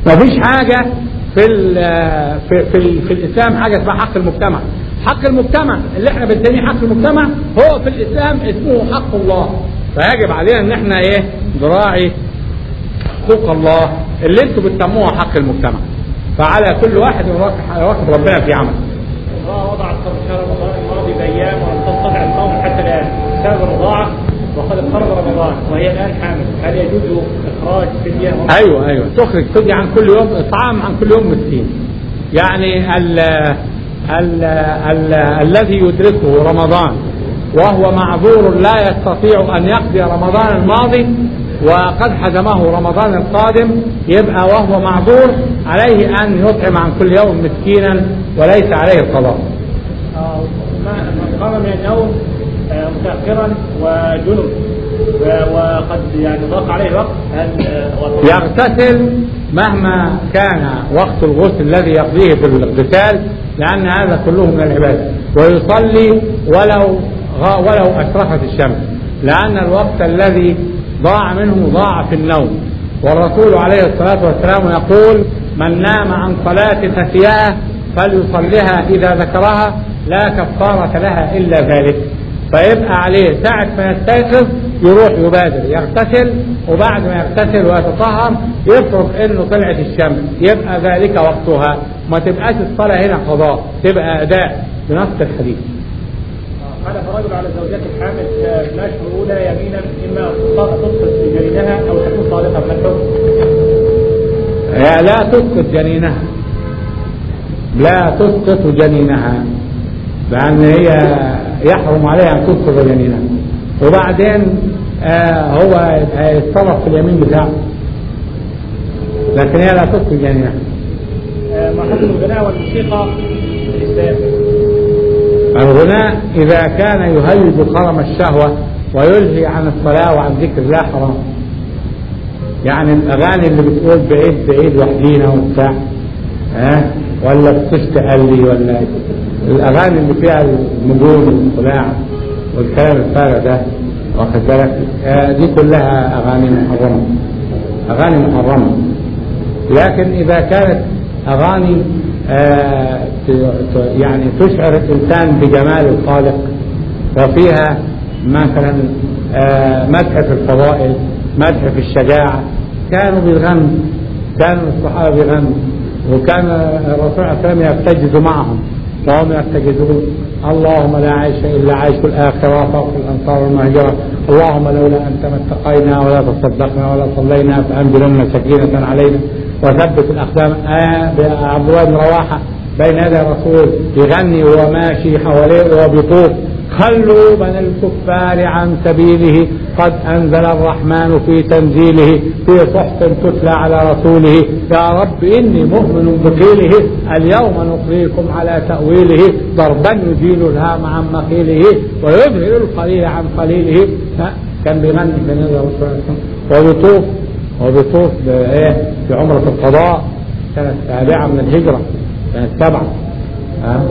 مفيش حاجة في ال في في, ال في الإسلام حاجة اسمها حق المجتمع حق المجتمع اللي احنا بنسميه حق المجتمع هو في الإسلام اسمه حق الله فيجب علينا ان احنا ايه نراعي حقوق الله اللي انتوا بتسموها حق المجتمع فعلى كل واحد يراقب ربنا في عمل الله وضع الصوم شهر رمضان الماضي بايام ولم تستطع الصوم حتى الان بسبب الرضاعه وقد اقترب رمضان وهي الان حامل هل يجوز اخراج فديه ايوه ايوه تخرج فديه عن كل يوم اطعام عن كل يوم مسكين يعني ال ال ال الذي يدركه رمضان وهو معذور لا يستطيع ان يقضي رمضان الماضي وقد حزمه رمضان القادم يبقى وهو معذور عليه ان يطعم عن كل يوم مسكينا وليس عليه القضاء. آه، ما- من قام من النوم آه، متاخرا وجنب و- وقد يعني ضاق عليه الوقت هل آه، وصل- يغتسل مهما كان وقت الغسل الذي يقضيه في الاغتسال لأن هذا كله من العبادة ويصلي ولو غ- ولو أشرفت الشمس لأن الوقت الذي ضاع منه ضاع في النوم والرسول عليه الصلاة والسلام يقول من نام عن صلاة نسيها فليصلها إذا ذكرها لا كفارة لها إلا ذلك فيبقى عليه ساعة ما يستيقظ يروح يبادر يغتسل وبعد ما يغتسل ويتطهر يفرض انه طلعت الشمس يبقى ذلك وقتها ما تبقاش الصلاة هنا قضاء تبقى أداء بنص الحديث قال فرجل على زوجته الحامل آه، في الاشهر الاولى يمينا اما تسقط بجنينها او تكون صادقه من الحكم هي لا تسقط جنينها لا تسقط جنينها لأن هي يحرم عليها أن تسقط جنينها وبعدين آه هو يتصرف في اليمين بتاعه لكن هي لا تسقط جنينها آه، ما حكم الغناء والموسيقى في الاسلام؟ الغناء إذا كان يهيج كرم الشهوة ويلهي عن الصلاة وعن ذكر الله حرام يعني الأغاني اللي بتقول بعيد بعيد وحدينا وبتاع ها ولا بتشتغل ولا الأغاني اللي فيها النجوم والخلاع والكلام الفارغ ده واخد بالك آه دي كلها أغاني محرمة أغاني محرمة لكن إذا كانت أغاني آه ت- ت- يعني تشعر الإنسان بجمال الخالق وفيها مثلا آه مدح في الفضائل مدح في الشجاعة كانوا بيغنوا كانوا الصحابة بيغنوا وكان الرسول صلى الله عليه وسلم يرتجز معهم وهم يرتجزون اللهم لا عيش الا عيش الاخره فوق الانصار والمهجره اللهم لولا انت ما اتقينا ولا تصدقنا ولا صلينا فانزلن سكينه علينا وثبت الاقدام آه عبد الله بن رواحه بين يدي الرسول يغني وهو ماشي حواليه وهو بيطوف خلوا من الكفار عن سبيله قد أنزل الرحمن في تنزيله في صحف تتلى على رسوله يا رب إني مؤمن بقيله اليوم نقريكم على تأويله ضربا يزيل الهام عن مقيله ويظهر القليل عن قليله ها، كان بيغني بين يدي الرسول صلى الله عليه وسلم وبيطوف وبيطوف بإيه في عمرة القضاء سنة السابعة من الهجرة سنة سبعة ها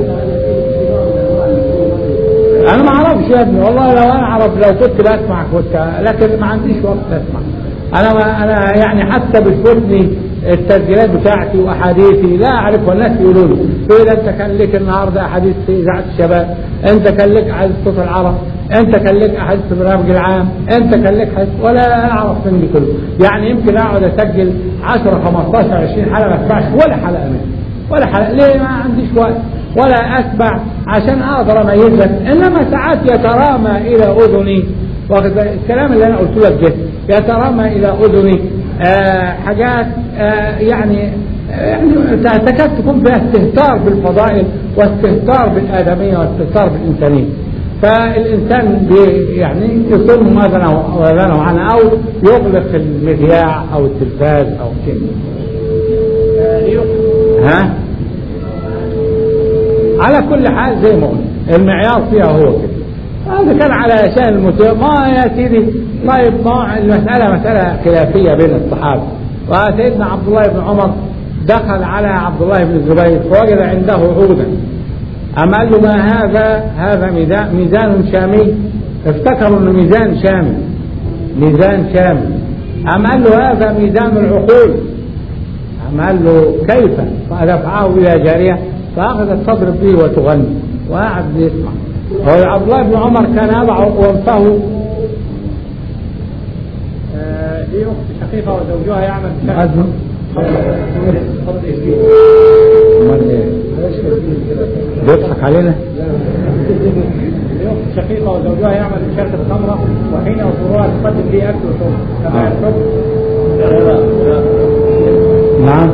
انا ما اعرفش يا ابني والله لو انا اعرف لو كنت بسمع كنت لكن ما عنديش وقت اسمع انا ما انا يعني حتى بتفوتني التسجيلات بتاعتي واحاديثي لا اعرفها الناس يقولوا لي تقول انت كان لك النهارده احاديث في اذاعه الشباب انت كان لك احاديث صوت العرب انت كان لك احاديث في البرنامج العام انت كان لك حديث ولا اعرف من دي كله يعني يمكن اقعد اسجل 10 15 20 حلقه ما اسمعش ولا حلقه منها ولا حلقة ليه ما عنديش وقت ولا أسمع عشان أقدر أميز لك إنما ساعات يترامى إلى أذني واخد بالك؟ الكلام اللي أنا قلت لك ده يترامى إلى أذني آه حاجات آه يعني آه يعني تكاد تكون فيها استهتار بالفضائل واستهتار بالآدمية واستهتار بالإنسانية فالإنسان بي يعني يصم أذنه وأذنه عنها أو يغلق المذياع أو التلفاز أو شيء آه، ليق- ها على كل حال زي ما قلنا المعيار فيها هو كده هذا كان على شان المسلم ما يا سيدي طيب ما المسألة مسألة خلافية بين الصحابة وسيدنا عبد الله بن عمر دخل على عبد الله بن الزبير فوجد عنده عودا أما قال له ما هذا هذا ميزان, ميزان شامي افتكروا انه ميزان شامي ميزان شامي أما قال له هذا ميزان العقول قال له كيف فدفعه إلى جارية فأخذت تضرب به وتغني وقعد يسمع هو عبد الله بن عمر كان يضع أنفه آه، لي اخت شقيقه وزوجها يعمل في شركه مؤذن خبر إسبيل. أمال إيه؟ بيضحك علينا لي اخت شقيقه وزوجها يعمل في شركه خمره وحين يوصلوها تقدم لي اكل وشرب كما آه. الحكم نعم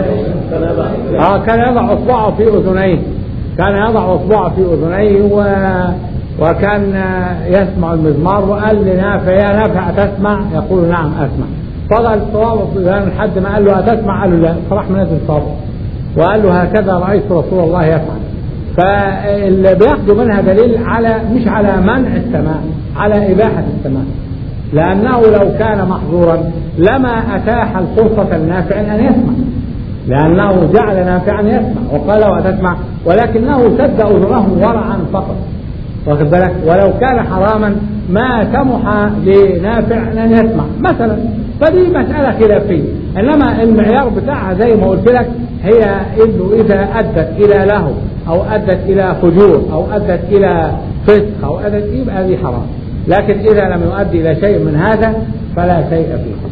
اه كان يضع اصبعه في اذنيه كان يضع اصبعه في اذنيه و... وكان آه، يسمع المزمار وقال لنافع يا نافع تسمع يقول نعم اسمع فضل الصواب في اذنه لحد ما قال له اتسمع قال له لا فراح منزل صوابه وقال له هكذا رايت رسول الله يفعل فاللي بياخدوا منها دليل على مش على منع السماع على اباحه السماع لأنه لو كان محظورا لما أتاح الفرصة النافع أن يسمع لأنه جعل نافعا يسمع وقال وتسمع ولكنه سد أذنه ورعا فقط واخد بالك ولو كان حراما ما سمح لنافع أن يسمع مثلا فدي مسألة خلافية إنما المعيار بتاعها زي ما قلت لك هي إنه إذا أدت إلى له أو أدت إلى فجور أو أدت إلى فسق أو أدت يبقى دي حرام لكن إذا لم يؤدي إلى شيء من هذا فلا شيء فيه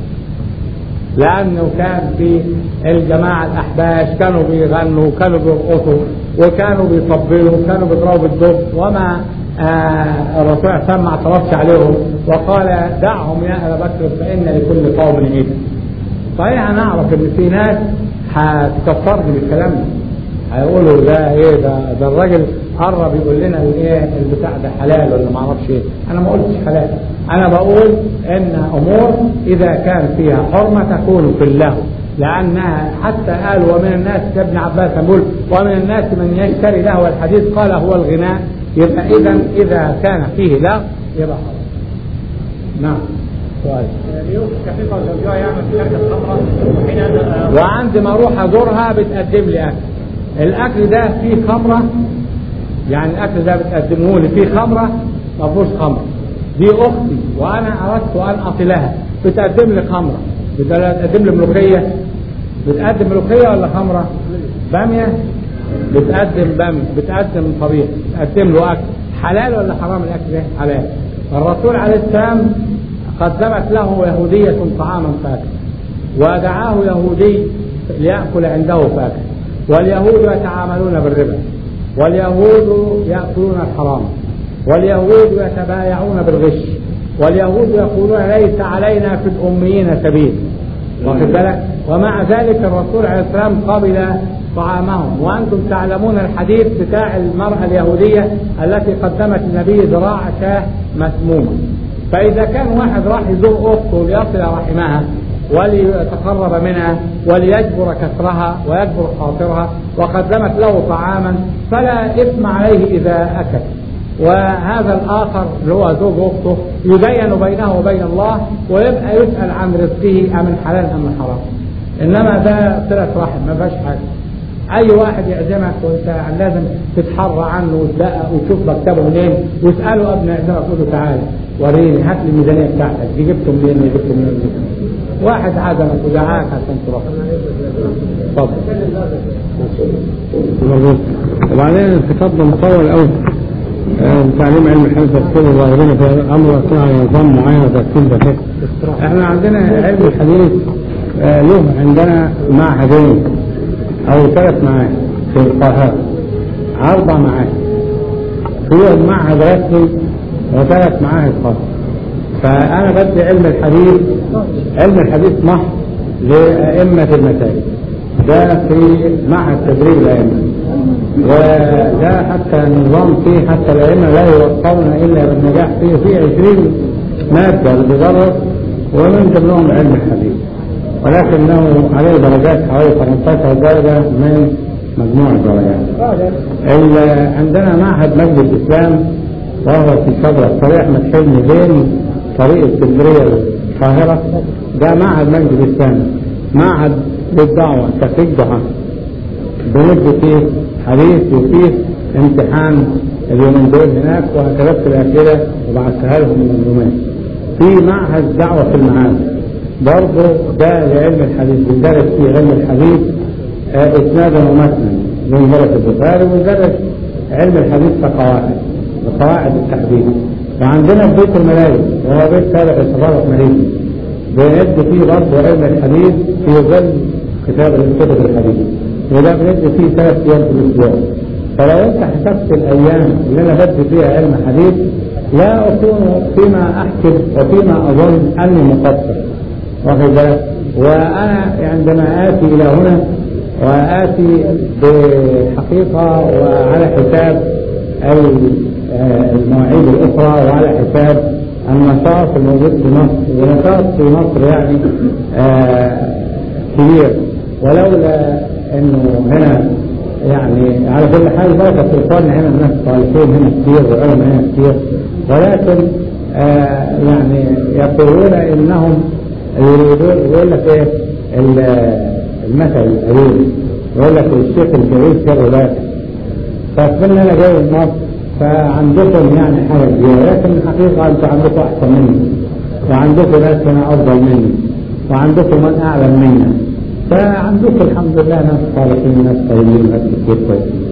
لأنه كان في الجماعة الأحباش كانوا بيغنوا وكانوا بيرقصوا وكانوا بيطبلوا وكانوا بيضربوا بالدب وما آه الرسول صلى الله عليه وسلم ما اعترضش عليهم وقال دعهم يا أبا بكر فإن لكل قوم عيدا صحيح نعرف إن في ناس هتكفرني بالكلام ده هيقولوا ده ايه ده ده الراجل قرب يقول لنا الايه البتاع ده حلال ولا ما اعرفش ايه انا ما قلتش حلال انا بقول ان امور اذا كان فيها حرمه تكون في اللهو لانها حتى قال ومن الناس ابن عباس يقول ومن الناس من يشتري لهو الحديث قال هو الغناء يبقى اذا اذا كان فيه لهو يبقى حرام نعم سؤال لي اخت شقيقه وزوجها يعمل في شركه خمره وحين آه، وعندما ما اروح ازورها بتقدم لي اكل الاكل ده فيه خمره يعني الاكل ده بتقدمه لي فيه خمره ما فيهوش خمره دي اختي وانا اردت ان اصلها بتقدم لي خمره بتقدم لي ملوخيه بتقدم ملوخيه ولا خمره باميه بتقدم باميه بتقدم طبيخ بتقدم له اكل حلال ولا حرام الاكل ده حلال الرسول عليه السلام قدمت له يهوديه طعاما فاكهه ودعاه يهودي ليأكل عنده فاكهة واليهود يتعاملون بالربا واليهود يأكلون الحرام واليهود يتبايعون بالغش واليهود يقولون ليس علينا في الأميين سبيل واخد بالك ومع ذلك الرسول عليه السلام قبل طعامهم وأنتم تعلمون الحديث بتاع المرأة اليهودية التي قدمت النبي ذراع شاه مسمومة فإذا كان واحد راح يزور أخته ليصل رحمها وليتقرب منها وليجبر كسرها ويجبر خاطرها وقدمت له طعاما فلا إثم عليه إذا أكل وهذا الآخر اللي هو زوج أخته يبين بينه وبين الله ويبقى يسأل عن رزقه أمن حلال أم من حرام إنما ده صلة رحم ما فيهاش حاجة أي واحد يعزمك وأنت لازم تتحرى عنه وتدقق وتشوف مكتبه منين واسأله قبل ما يعزمك قول له تعالى وريني هات لي الميزانية بتاعتك دي جبته منين دي جبته منين واحد عزمك ودعاك عشان تروح اتفضل مظبوط وبعدين الكتاب ده مطول قوي آه، تعليم علم الحديث تفسير الظاهرين في امر يكون على نظام معين وترتيب دقيق احنا عندنا علم الحديث آه، له عندنا معهدين او ثلاث معاهد في القاهرة اربع معاهد فيهم معهد رسمي وثلاث معاهد خاصة فانا بدي علم الحديث علم الحديث محض لأئمة المساجد ده في معهد تدريب الأئمة وده حتى النظام فيه حتى الأئمة لا يوصلون إلا بالنجاح فيه فيه 20 مادة اللي بيدرس ومن ضمنهم علم الحديث ولكنه عليه درجات حوالي 18 درجة من مجموع الدرجات ال- عندنا معهد مجد الإسلام وهو في صدر الطريق أحمد حلمي بين طريق اسكندرية القاهرة ده معهد مجد الإسلام معهد للدعوة تفريق دعاء بندي فيه حديث وفيه امتحان اليومين دول هناك وكتبت الأسئلة وبعثها لهم من يومين في معهد دعوة في المعاد برضه ده لعلم الحديث بندرس فيه علم الحديث آه، اسنادا ومتنا بندرس البخاري وندرس علم الحديث كقواعد بقواعد التحديث وعندنا في بيت الملايين وهو بيت تابع لصفارة ماليزي بندي فيه برضه علم الحديث في ظل كتاب كتب الحديث وده بندي فيه ثلاث ايام في الاسبوع فلو انت حسبت الايام اللي انا بدي فيها علم حديث لا اكون فيما احسب وفيما اظن اني مقصر واخد بالك وانا عندما اتي الى هنا واتي بحقيقه وعلى حساب ال- آه، المواعيد الاخرى وعلى حساب النشاط الموجود في مصر ونشاط في مصر يعني آه، كبير ولولا انه هنا يعني على كل حال بركة في اخواننا هنا الناس صالحين هنا كثير وعلم هنا كثير ولكن آه يعني يقولون انهم يريدون يقول لك ايه ال- المثل القديم يقول لك الشيخ الكبير كده لا فكمان انا جاي من مصر فعندكم يعني حاجه كبيره لكن الحقيقه انتم عندكم احسن مني وعندكم ناس هنا افضل مني وعندكم من اعلم منا فعندكم الحمد لله ناس صالحين ناس طيبين ناس كتير كويسين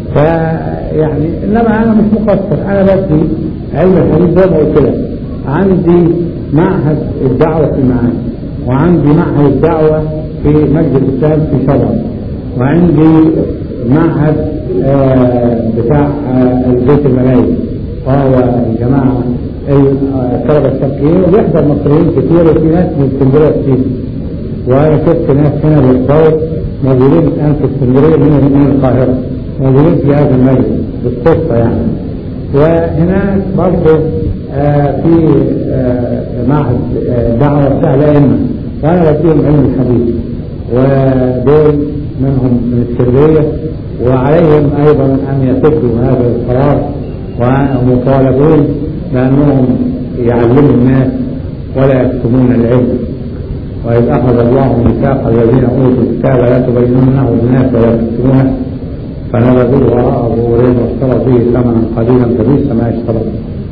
فيعني انما انا مش مقصر انا بدي علم الحديث زي ما قلت لك عندي معهد الدعوه في المعاني وعندي معهد الدعوه في مسجد الاسلام في شبرا وعندي معهد آه، بتاع آه، البيت الملايين وهو الجماعه الطلبه الشرقيين وبيحضر مصريين كتير وفي ناس من اسكندريه كتير وانا شفت ناس هنا بالصوت موجودين الان في اسكندريه من من القاهره موجودين في هذا المجلس بالصدفه يعني وهناك برضه آه في آه معهد آه دعوه بتاع الائمه وانا بديهم علم الحديث ودول منهم من السريه وعليهم ايضا ان يسدوا هذا القرار ومطالبون بانهم يعلموا الناس ولا يكتمون العلم وإذ أخذ الله ميثاق الذين أوتوا الكتاب لا تبينونه للناس ولا تكتمونه فنبذوه وراء ظهورهم واشتروا به ثمنا قليلا فبئس ما يشترون.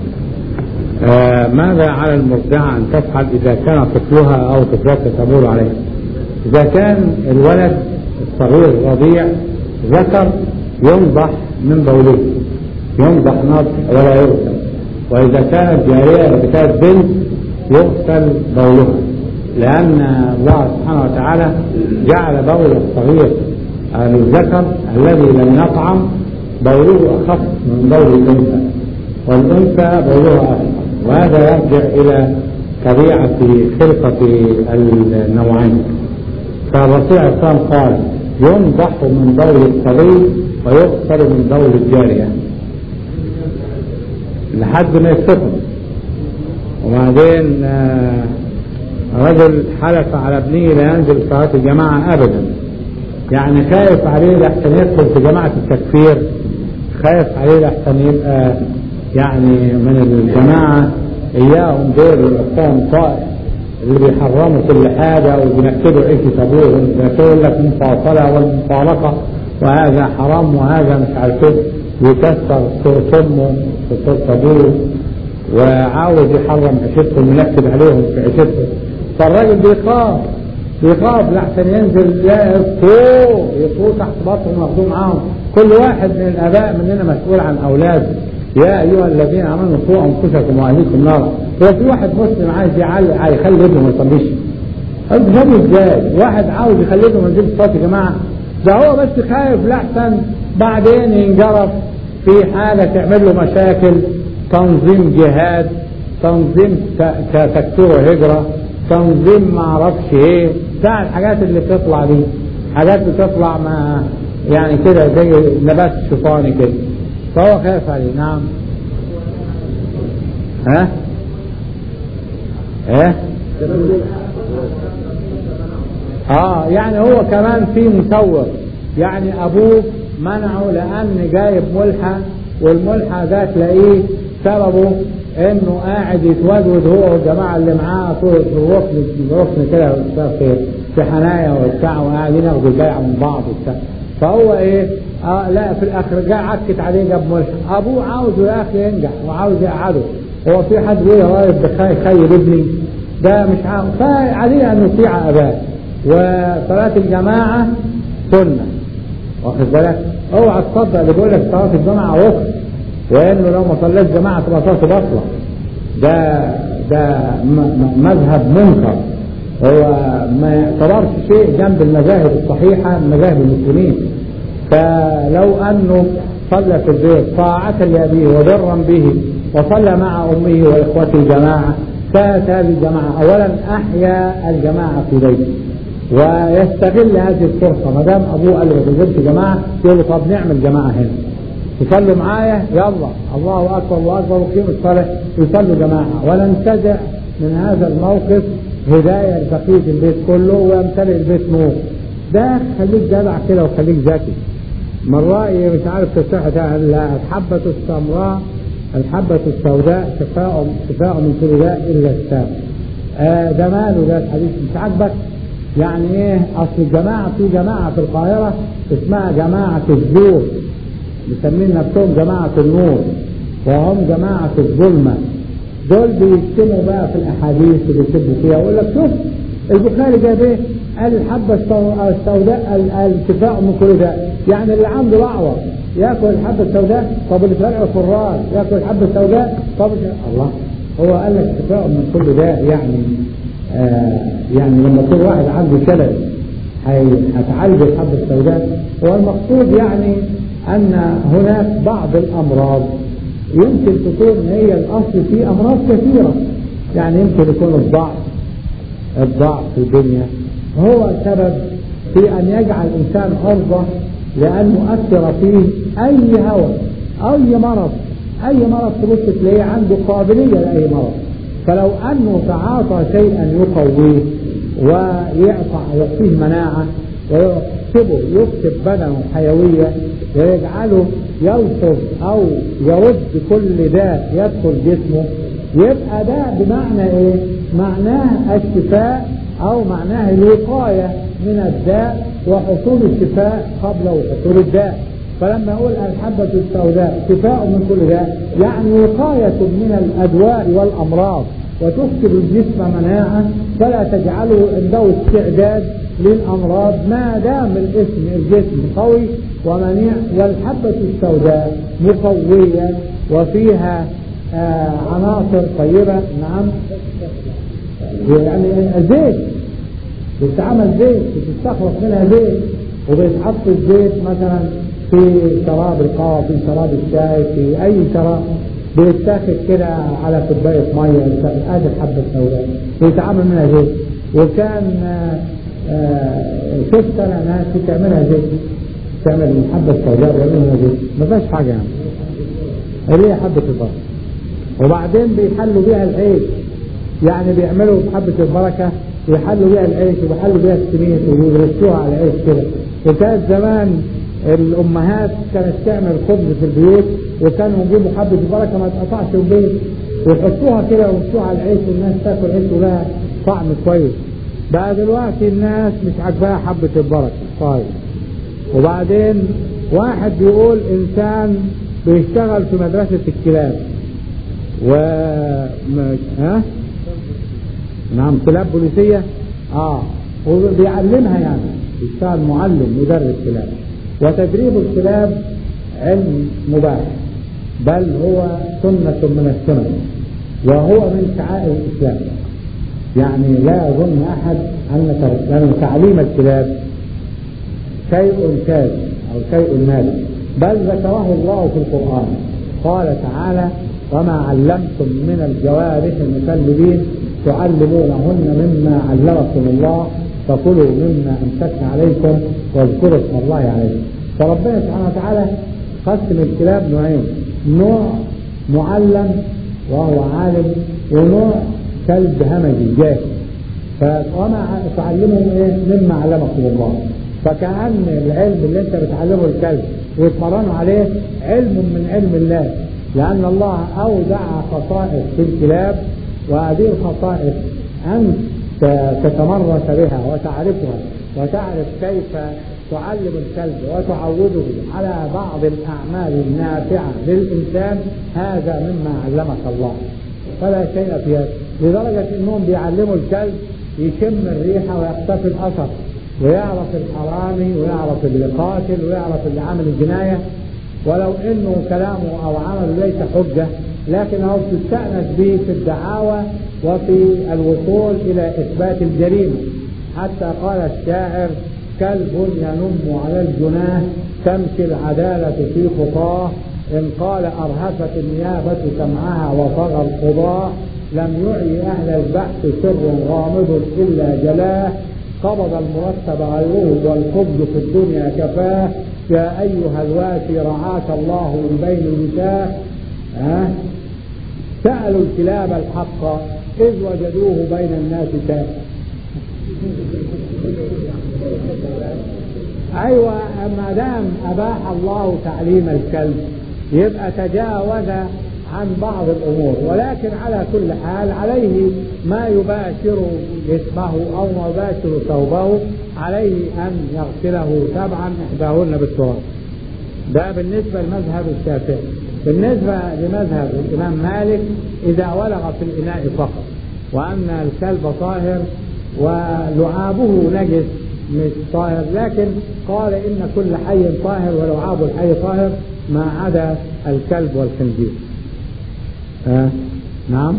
آه ماذا على المرضعة أن تفعل إذا كان طفلها أو طفلتها تمول عليه؟ إذا كان الولد الصغير الرضيع ذكر ينضح من بوله ينضح نضح ولا يغسل وإذا كانت جارية إذا كانت بنت يغسل بولها لأن الله سبحانه وتعالى جعل بول الصغير الذكر الذي لم يطعم بوله أخف من بول الأنثى والأنثى بولها أخف وهذا يرجع إلى طبيعة خلقة النوعين فالرسول عليه الصلاة والسلام قال ينضح من بول الصغير ويغسل من بول الجارية لحد ما يستقم وبعدين آه رجل حلف على ابنه لا ينزل صلاة الجماعة أبدا يعني خايف عليه لحسن يدخل في جماعة التكفير خايف عليه لحسن يبقى يعني من الجماعة إياهم دول الأقوام طائف اللي بيحرموا كل حاجة وبينكدوا عيش أبوهم بيقول لك المفاصلة والمفارقة وهذا حرام وهذا مش عارف ايه يكسر سمه في صوت أبوه وعاوز يحرم عيشتهم وينكد عليهم في عيشتهم فالراجل بيخاف بيخاف لحسن ينزل فوق يفوق تحت بطنهم وياخدوه معاهم كل واحد من الاباء مننا مسؤول عن اولاده يا ايها الذين امنوا قوا انفسكم واهليكم نارا هو في واحد مسلم عايز يعلق عايز يخلي ابنه ما يصليش انت فاهم ازاي؟ واحد عاوز يخلي ابنه ما ينزلش الصلاه يا جماعه ده هو بس خايف لحسن بعدين ينجرف في حاجه تعمل له مشاكل تنظيم جهاد تنظيم تكتير وهجره تنظيم ما اعرفش ايه بتاع الحاجات اللي بتطلع دي حاجات بتطلع ما يعني كده زي نبات شيطاني كده فهو خايف عليه نعم ها ايه اه يعني هو كمان في مسور يعني ابوه منعه لان جايب ملحه والملحه ده تلاقيه سببه انه قاعد يتودود هو والجماعه اللي معاه في الركن الركن كده في في حنايا وبتاع وقاعدين ياخدوا البيع من بعض وبتاع فهو ايه آه لا في الاخر جاء عكت عليه جاب ملحق ابوه عاوزه يا اخي ينجح وعاوز يقعده هو في حد بيقول يا واقف بخاي خير ابني ده مش عام فعليه أن يطيع أباه وصلاة الجماعة سنة واخد بالك اوعى تصدق اللي بيقول لك صلاة الجماعة وقت وانه لو ما صليت جماعة تبقى صلاته باطلة ده ده مذهب منكر هو ما يعتبرش شيء جنب المذاهب الصحيحة من مذاهب المسلمين فلو أنه صلى في البيت طاعة لأبيه وبرا به وصلى مع أمه وإخوته جماعة كانت هذه الجماعة أولا أحيا الجماعة في بيته ويستغل هذه الفرصة ما دام أبوه قال له ما تنزلش جماعة يقول له طب نعمل جماعة هنا يصلوا معايا يلا الله أكبر الله أكبر وقيم الصلاة يصلوا جماعة ولا انتزع من هذا الموقف هداية لبقية البيت كله ويمتلئ البيت نور ده خليك جدع كده وخليك ذكي من رأيي مش عارف تصحة الحبة السمراء الحبة السوداء شفاء شفاء من كل داء إلا السام آه ده ماله ده الحديث مش عاجبك يعني ايه اصل الجماعة في جماعة في القاهرة اسمها جماعة الزور مسمين نفسهم جماعة النور وهم جماعة الظلمة دول بيشتموا بقى في الاحاديث اللي بيكتبوا فيها يقول لك شوف البخاري جاب ايه؟ قال الحبة السوداء الشفاء من كل داء يعني اللي عنده لعوة ياكل الحبة السوداء طب اللي فرع الفراش ياكل الحبة السوداء طب الله هو قال لك شفاء من كل داء يعني آه يعني لما يكون واحد عنده شلل هتعالج الحبة السوداء هو المقصود يعني أن هناك بعض الأمراض يمكن تكون هي الأصل في أمراض كثيرة يعني يمكن يكون الضعف الضعف في الدنيا هو السبب في أن يجعل الإنسان عرضة لأن يؤثر فيه أي هوى أي مرض أي مرض تبص تلاقيه عنده قابلية لأي مرض فلو أنه تعاطى شيئا يقويه ويعطيه مناعة ويكسبه يكسب بدنه حيوية ويجعله يلطف أو يرد كل داء يدخل جسمه يبقى ده بمعنى ايه معناه الشفاء او معناه الوقاية من الداء وحصول الشفاء قبل حصول الداء فلما اقول الحبة السوداء شفاء من كل داء يعني وقاية من الادواء والامراض وتكسب الجسم مناعة فلا تجعله عنده استعداد للامراض ما دام الاسم الجسم قوي ومنيع والحبة السوداء مقوية وفيها آه عناصر طيبة نعم يعني زيت بتتعمل زيت بتستخلص منها زيت وبيتحط الزيت مثلا في شراب القهوة في شراب الشاي في أي شراب بيتاخد كده على كوباية مية ادي الحبة السوداء بيتعمل منها زيت وكان آه آه شفت انا ناس بتعملها زيت تعمل الحبة السوداء بيعملها زيت ما فيهاش حاجة يعني اللي هي حبة البركة وبعدين بيحلوا بيها العيش يعني بيعملوا بحبة البركة يحلوا بيها العيش ويحلوا بيها السميد ويرشوها على العيش كده وكانت زمان الامهات كانت تعمل خبز في البيوت وكانوا يجيبوا حبة البركة ما تقطعش البيت ويحطوها كده ويمشوها على العيش والناس تاكل عيش ولها طعم كويس بقى دلوقتي الناس مش عاجباها حبة البركة طيب وبعدين واحد بيقول انسان بيشتغل في مدرسة الكلاب و ها نعم كلاب بوليسية اه وبيعلمها يعني يشتغل معلم مدرس كلاب وتدريب الكلاب علم مباح بل هو سنة من السنن وهو من شعائر الإسلام يعني لا يظن أحد أن تعليم الكلاب شيء شاذ أو شيء مالي بل ذكره الله في القرآن قال تعالى وما علمتم من الجوارح المكلبين تعلمونهن مما علمكم الله فكلوا مما امسكنا عليكم واذكروا اسم الله عليكم فربنا سبحانه وتعالى قسم الكلاب نوعين نوع معلم وهو عالم ونوع كلب همجي جاهل فوما تعلمهم ايه مما علمكم الله فكأن العلم اللي انت بتعلمه الكلب ويتمرنوا عليه علم من علم الله لأن الله أودع خصائص في الكلاب وهذه الخصائص أنت تتمرس بها وتعرفها وتعرف كيف تعلم الكلب وتعوده على بعض الأعمال النافعة للإنسان هذا مما علمك الله فلا شيء في هذا لدرجة انهم بيعلموا الكلب يشم الريحة ويختفي الاثر ويعرف الحرامي ويعرف اللي قاتل ويعرف اللي عمل الجناية ولو انه كلامه او عمله ليس حجة لكن هو بتستأنس به في الدعاوى وفي الوصول الى اثبات الجريمة حتى قال الشاعر كلب ينم على الجناه تمشي العدالة في خطاه إن قال أرهفت النيابة سمعها وطغى القضاة لم يعي أهل البحث سر غامض إلا جلاه قبض المرتب غيره والقبض في الدنيا كفاه يا أيها الواشي رعاك الله من بين نساه ها سألوا الكلاب الحق إذ وجدوه بين الناس تاه أيوة ما دام أباح الله تعليم الكلب يبقى تجاوز عن بعض الأمور ولكن على كل حال عليه ما يباشر جسمه أو ما يباشر ثوبه عليه أن يغسله سبعا إحداهن بالتراب ده بالنسبة لمذهب الشافعي بالنسبة لمذهب الإمام مالك إذا ولغ في الإناء فقط وأن الكلب طاهر ولعابه نجس مش طاهر لكن قال إن كل حي طاهر ولعاب الحي طاهر ما عدا الكلب والخنزير آه. نعم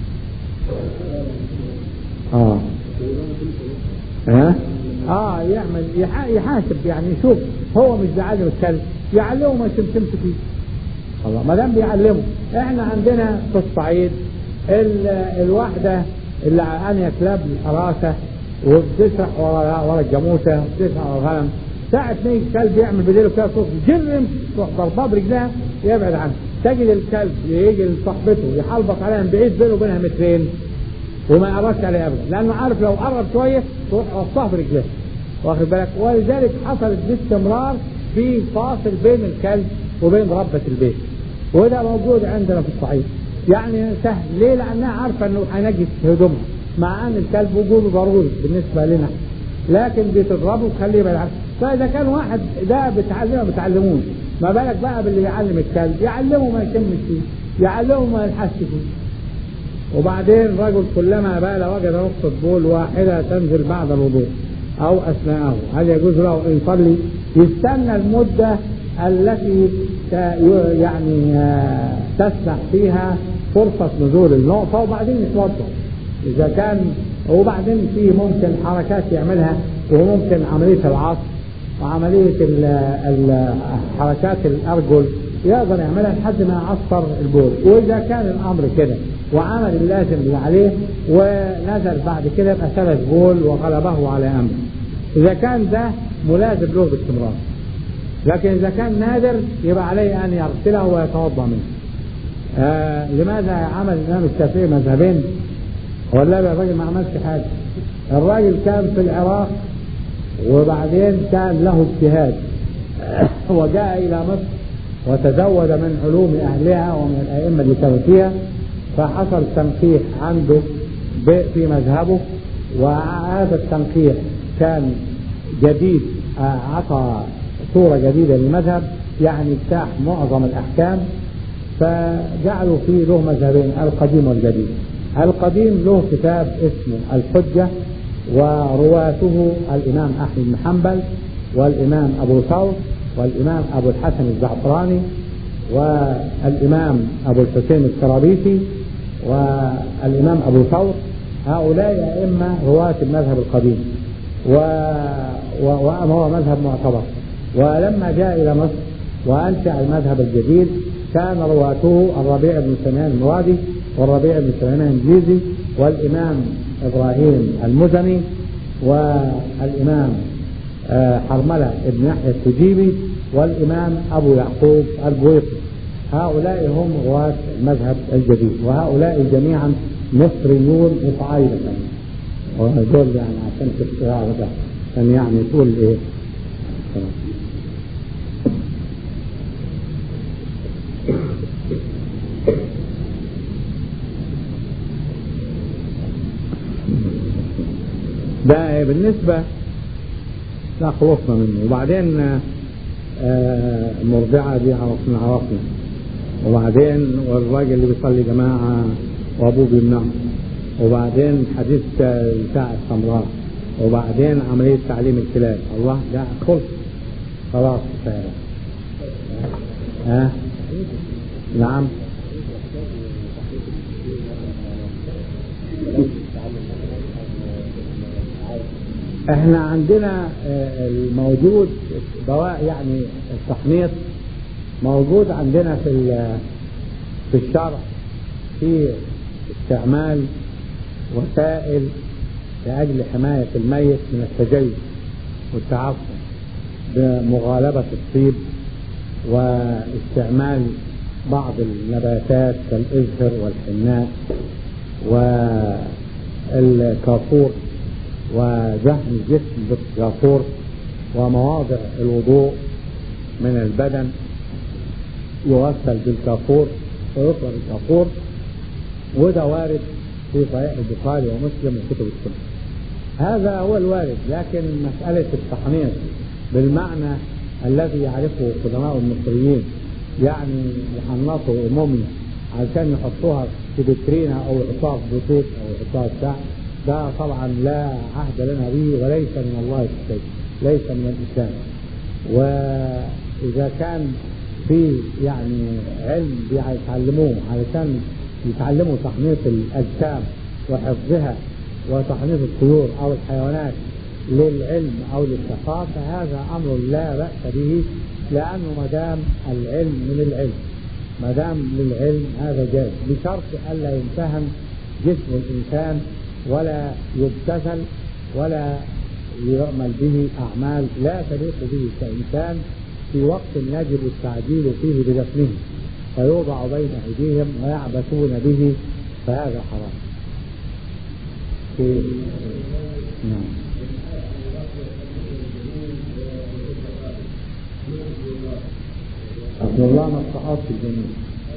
اه اه اه يعمل يحاسب يعني يشوف هو مش بيعلم الكلب يعلمه ما تمشي فيه الله ما دام بيعلمه احنا عندنا في الصعيد الواحده اللي انيا كلاب الحراسه وبتسرح ورا ورا الجاموسه وبتسرح ورا الغنم ساعة ما الكلب يعمل بديله كده صوت جرم تروح ضرباه برجلها يبعد عنه تجد الكلب يجي لصاحبته يحلبط عليها من بعيد بينه وبينها مترين وما يقربش عليها ابدا لانه عارف لو قرب شويه تروح وصاه برجلها واخد بالك ولذلك حصلت باستمرار في فاصل بين الكلب وبين ربة البيت وده موجود عندنا في الصعيد يعني سهل ليه لانها عارفه انه هينجس هدومها مع ان الكلب وجوده ضروري بالنسبه لنا لكن بتضربه وتخليه يبعد عنه فاذا كان واحد ده بتعلمه ما بتعلموش ما بالك بقى باللي يعلم الكلب يعلمه ما يشمش فيه يعلمه ما يلحسش فيه وبعدين رجل كلما بال وجد نقطة بول واحدة تنزل بعد الوضوء أو أثناءه هل يجوز له أن يصلي يستنى المدة التي يعني تسمح فيها فرصة نزول النقطة وبعدين يتوضأ إذا كان وبعدين في ممكن حركات يعملها وممكن عملية العصر وعملية حركات الأرجل يقدر يعملها لحد ما يعصر البول وإذا كان الأمر كده وعمل اللازم اللي عليه ونزل بعد كده يبقى ثلاث بول وغلبه على أمر إذا كان ده ملازم له باستمرار لكن إذا كان نادر يبقى عليه أن يغسله ويتوضأ منه آه لماذا عمل الإمام الشافعي مذهبين ولا الراجل ما عملش حاجة الراجل كان في العراق وبعدين كان له اجتهاد وجاء إلى مصر وتزود من علوم أهلها ومن الأئمة اللي كانوا فيها فحصل تنقيح عنده في مذهبه وهذا التنقيح كان جديد عطى صورة جديدة للمذهب يعني اجتاح معظم الأحكام فجعلوا فيه له مذهبين القديم والجديد القديم له كتاب اسمه الحجة ورواته الإمام أحمد بن حنبل والإمام أبو ثور والإمام أبو الحسن الزعفراني والإمام أبو الحسين الكرابيسي والإمام أبو ثور هؤلاء أئمة رواة المذهب القديم و... و... وهو مذهب معتبر ولما جاء إلى مصر وأنشأ المذهب الجديد كان رواته الربيع بن سليمان المرادي والربيع بن سليمان الجيزي والإمام إبراهيم المزني والإمام حرملة بن يحيى التجيبي والإمام أبو يعقوب البويطي هؤلاء هم رواة المذهب الجديد وهؤلاء جميعا مصريون وصعايدة ودول يعني عشان في الصراع ده كان يعني تقول ايه ده بالنسبة لا خلصنا منه وبعدين آه مرضعة دي عرفنا عرفنا وبعدين والراجل اللي بيصلي جماعة وابوه بيمنعه وبعدين حديث بتاع السمراء وبعدين عملية تعليم الكلاب الله ده خلص خلاص كفاية ها نعم احنا عندنا آه، الموجود دواء يعني التحنيط موجود عندنا في ال- في الشرع في استعمال وسائل لأجل حماية الميت من التجيش والتعفن بمغالبة الطيب واستعمال بعض النباتات كالإزهر والحناء والكافور ودهن الجسم بالكافور ومواضع الوضوء من البدن يغسل بالكافور ويطلق الكافور وده وارد في صحيح البخاري ومسلم وكتب السنة هذا هو الوارد لكن مسألة التحنيط بالمعنى الذي يعرفه قدماء المصريين يعني يحنطوا أمومي عشان يحطوها في فيترينا أو يحطوها في بوتيك أو يحطوها في بتاع ده طبعا لا عهد لنا به وليس من الله شيء ليس من الإسلام وإذا كان في يعني علم بيتعلموه علشان يتعلموا تحنيط الأجسام وحفظها وتحنيط الطيور أو الحيوانات للعلم أو للثقافة فهذا أمر لا بأس به لأنه ما دام العلم من العلم ما دام للعلم هذا جائز بشرط ألا يمتهن جسم الإنسان ولا يبتذل ولا يعمل به أعمال لا تليق به كإنسان في وقت يجب التعجيل فيه بدفنه فيوضع بين أيديهم ويعبثون به فهذا حرام في نعم أصل الله ما استحاط في الجميع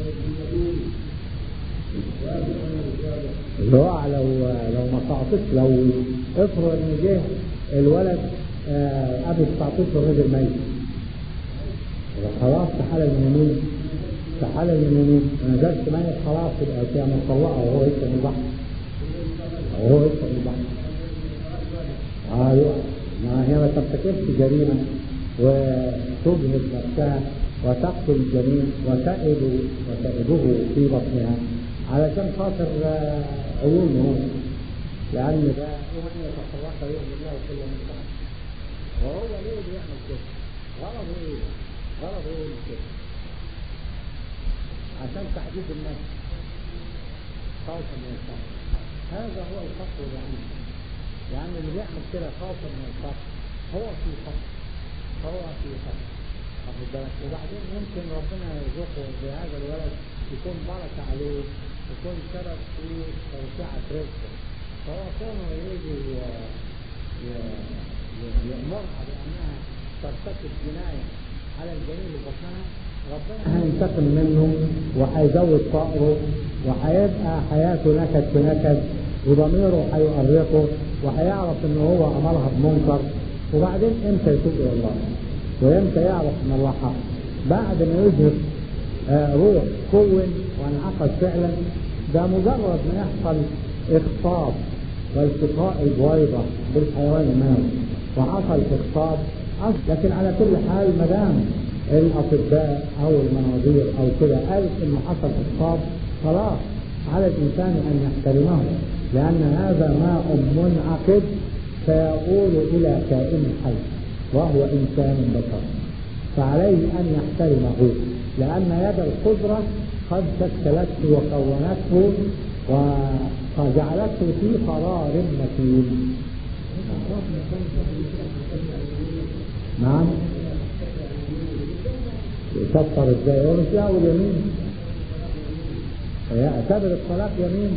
الوقع لو لو ما تعطيش لو افرض ان جه الولد آه، قبل 19 راجل ميت يبقى خلاص تحال المنامين تحال المنامين ما نزلش ميت خلاص يبقى كده مطلقه وهو لسه في البحر وهو لسه في البحر ايوه ما هي ما ترتكبش جريمه وتجهد نفسها وتقتل الجنين وتئد وتئده في بطنها علشان خاطر آه، عيون هون لأن ده ومن يتصرف يؤمن الله كل من بعد وهو ليه بيعمل كده؟ غرضه ايه؟ غرضه ايه من كده؟ عشان تحديد النفس خوفا من الفقر هذا هو الفقر يعني يعني اللي بيعمل كده خوفا من الفقر هو في فقر هو في فقر واخد بالك وبعدين يمكن ربنا يرزقه بهذا الولد يكون بركه عليه يكون سبب في توسعه رزقه فهو كونه يجي ي- ي- ي- يأمرها بأنها ترتكب جناية على الجنين اللي بطنها ربنا هينتقم منه وهيزود فقره وهيبقى حياته نكد في نكد وضميره هيؤرقه وهيعرف ان هو عملها بمنكر وبعدين امتى يتوب الى الله وامتى يعرف ان الله حق بعد ما يظهر آه، روح كون وانعقد فعلا ده مجرد ما يحصل اخطاب والتقاء البويضة بالحيوان المنوي وحصل اخطاب أصل لكن على كل حال ما دام الاطباء او المناظير او كده قالت ان حصل اخطاب خلاص على الانسان ان يحترمه لان هذا ماء منعقد سيقول الى كائن حي وهو انسان بشر فعليه ان يحترمه لان يد القدره قد شكلته وكونته وجعلته في قرار متين نعم يكفر ازاي هو مش يعود يمين يعتبر الطلاق يمين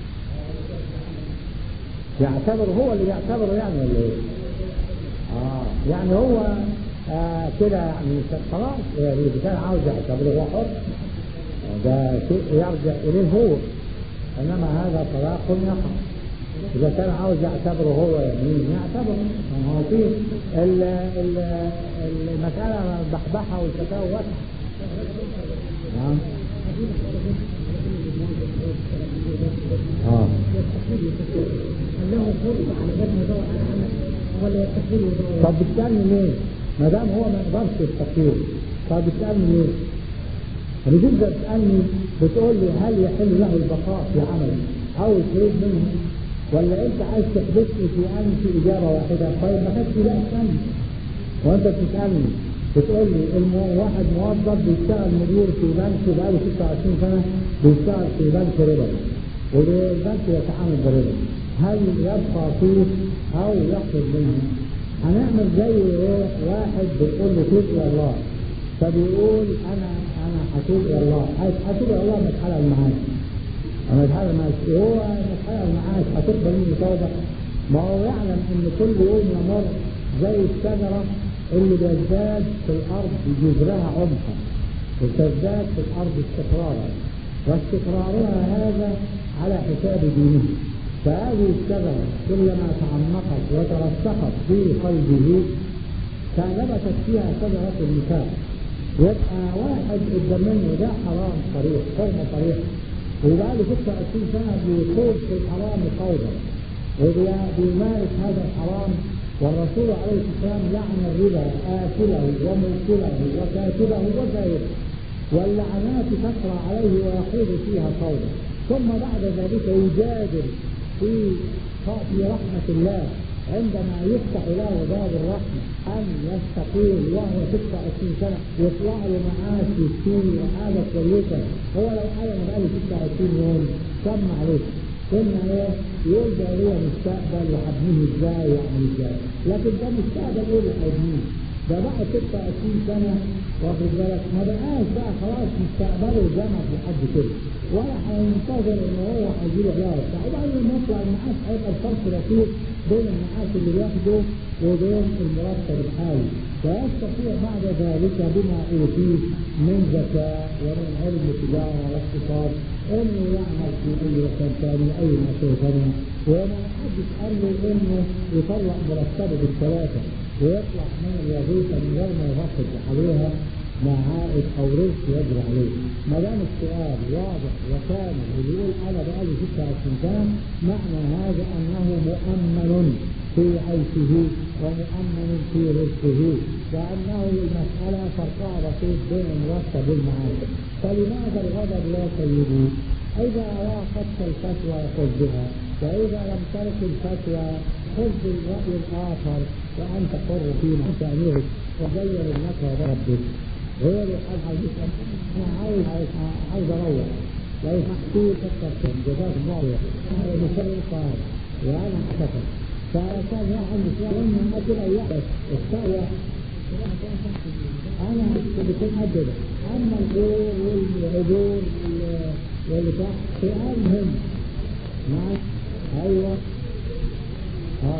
يعتبر هو اللي يعتبره يعني ولا ايه؟ اه يعني هو آه كده يعني خلاص يعني اذا كان عاوز يعتبره هو حر ده شيء يرجع اليه هو انما هذا طلاق يقع اذا كان عاوز يعتبره هو يمين يعتبره ما هو في ال- ال- المساله بحبحه والفتاوى واسعه نعم اه طب بتسالني ليه؟ ما دام هو ما يقدرش يستقيم طب بتسالني ليه؟ بتبدا تسالني بتقول لي هل يحل له البقاء في عمله او الخروج منه ولا انت عايز تحبسني في ان في اجابه واحده طيب ما كانش لا تسالني وانت بتسالني بتقول لي المو... واحد موظف بيشتغل مدير في بنك بقاله 26 سنه بيشتغل في بنك ربا والبنك يتعامل بالربا هل يبقى فيه او يخرج منه؟ هنعمل زي ايه واحد بيقول له توب الى الله فبيقول انا انا هتوب الى الله هتوب الى الله متحلل المعاش انا متحلل المعاش هو متحلل المعاش هتقبل منه توبه ما هو يعلم ان كل يوم يمر زي الشجره اللي بيزداد في الارض جذرها عمقا وتزداد في الارض استقرارا واستقرارها هذا على حساب دينه فهذه الشجره كلما تعمقت وترسخت في قلبه فنبتت فيها شجره النفاق يبقى واحد قدام منه ده حرام صريح حرمه صريح وبقى له 26 سنه بيخوض في الحرام قولا وبيمارس هذا الحرام والرسول عليه السلام لعن الربا آكله وموكله وكاتبه وزائره واللعنات تقرا عليه ويخوض فيها قولا ثم بعد ذلك يجادل في في رحمة الله عندما يفتح له باب الرحمة أن يستقيم وهو 26 سنة يطلع له معاش 60 وحاجة كويسة هو لو حاجة بقاله 26 يوم كم عليه قلنا ايه يقول ده هو مستقبل وهبنيه ازاي يعني ازاي لكن ده مستقبل ايه اللي هيبنيه ده بقى 26 سنة واخد بالك ما بقاش بقى خلاص مستقبله جمع لحد كده ولا هينتظر ان هو هيجيله علاج وبعد ما يطلع المعاش هيبقى الفرق رهيب بين المعاش اللي بياخده وبين المرتب الحالي فيستطيع بعد ذلك بما اوتيه من ذكاء ومن علم تجاره واقتصاد انه يعمل في اي مكان ثاني اي مكان ثاني وما حدش قال له انه يطلع مرتبه بالثلاثه ويطلع من الوظيفه من غير ما يغطي عليها مع عائد او رزق يجري عليه ما دام السؤال واضح وكامل ويقول انا بقى لي 26 سنه معنى هذا انه مؤمن في عيشه ومؤمن في رزقه وانه المساله فرقها بسيط بين المرتب والمعاش فلماذا الغضب يا سيدي؟ اذا وافقت الفتوى خذ بها واذا لم ترك الفتوى خذ بالراي الاخر وانت حر فيما تعمله وغير لك ربك غير الحاج عايز انا عايز عايز عايز اروح لو محسوب فكر جزاك الله خير مثل القاهرة وانا احتفل فكان واحد مسلم من اجل ان يحدث الثروه انا بكون اجل اما الغور والعذور والبتاع سؤال مهم معك ايوه اه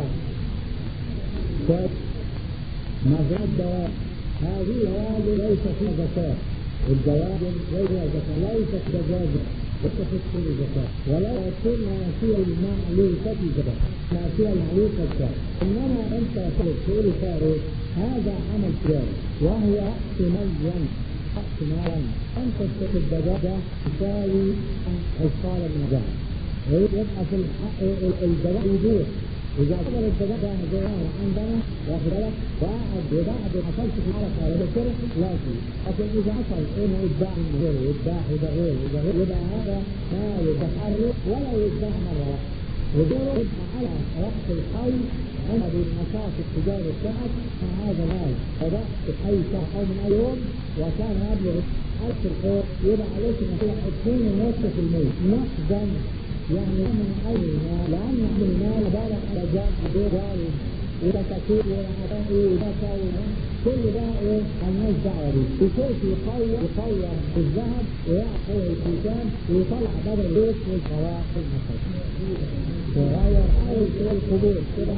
مزاد الدواء هذه الهوالي ليس فيها زكاة الجواب غير زكاة ليست دجاجة وتخص كل زكاة ولا يكون ناسيا المعلوكة زكاة ناسيا المعلوكة زكاة إنما أنت تقول فارس هذا عمل تجاري وهو رأس مليا رأس مالا أنت تأخذ الدجاجة تساوي عصارة من الذهب يبقى في الحق الدجاج يدور إذا قبل الدجاج ده زي عندنا واخد بالك وقعد وبعد ما حصلش في الحلقة على ذكره لا شيء لكن إذا حصل إنه يتباع من غيره يتباع وده غيره وده غيره يبقى هذا ما يتحرك ولا يتباع مرة واحدة ودوره يبقى على رأس الحي عند النشاط التجاري بتاعك هذا مال بدأت حي شهر أو من أي يوم وكان يبلغ ألف الخير يبقى عليك إنك تكون 2.5% نقدا يعني من أي مال لأن المال بالغ على جاب دولار وتكاتير وعطاء وذكاء كل ده ايه مالناش دعوه بيه بكيف يقوي يقوي الذهب ويعقل الكيسان ويطلع بدل البيت والقواعد المساجد وغير حاول في القبور كده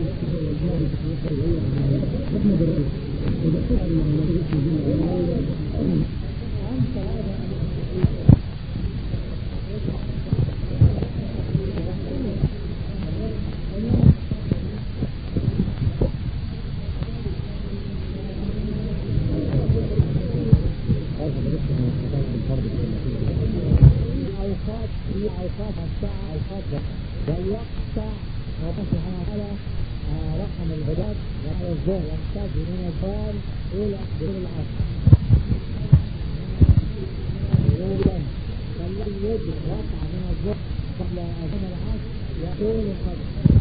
انت هذا الأوقات في اوقات الساعه اوقات والوقت ساعه الله سبحانه وتعالى رقم العباد وعلى الظهر يحتاج من الظهر الى دور العصر فالذي يجب ركعه من الظهر قبل اذان العصر يقول قد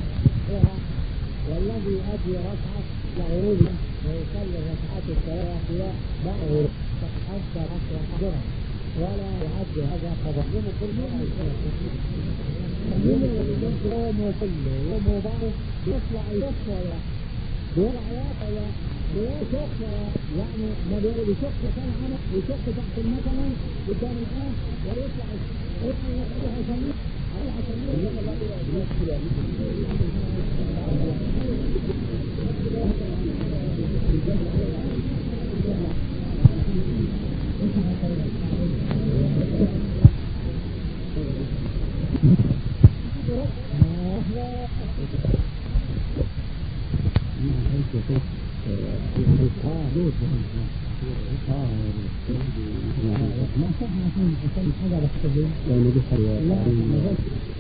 والذي يؤدي ركعه لغروب ويصلي ركعات الثلاثة بعد غروب حتى ركعة الظهر ولا يعد هذا قضاء يوم كله يوم كله يوم ضعف يطلع يطلع بيرعى ولا بيشق يعني ما بيشق كان عمل يشق تحت المكنة قدام الآن ويطلع يطلع يطلع يسميه ما صح عشان عشان حاجة بس لا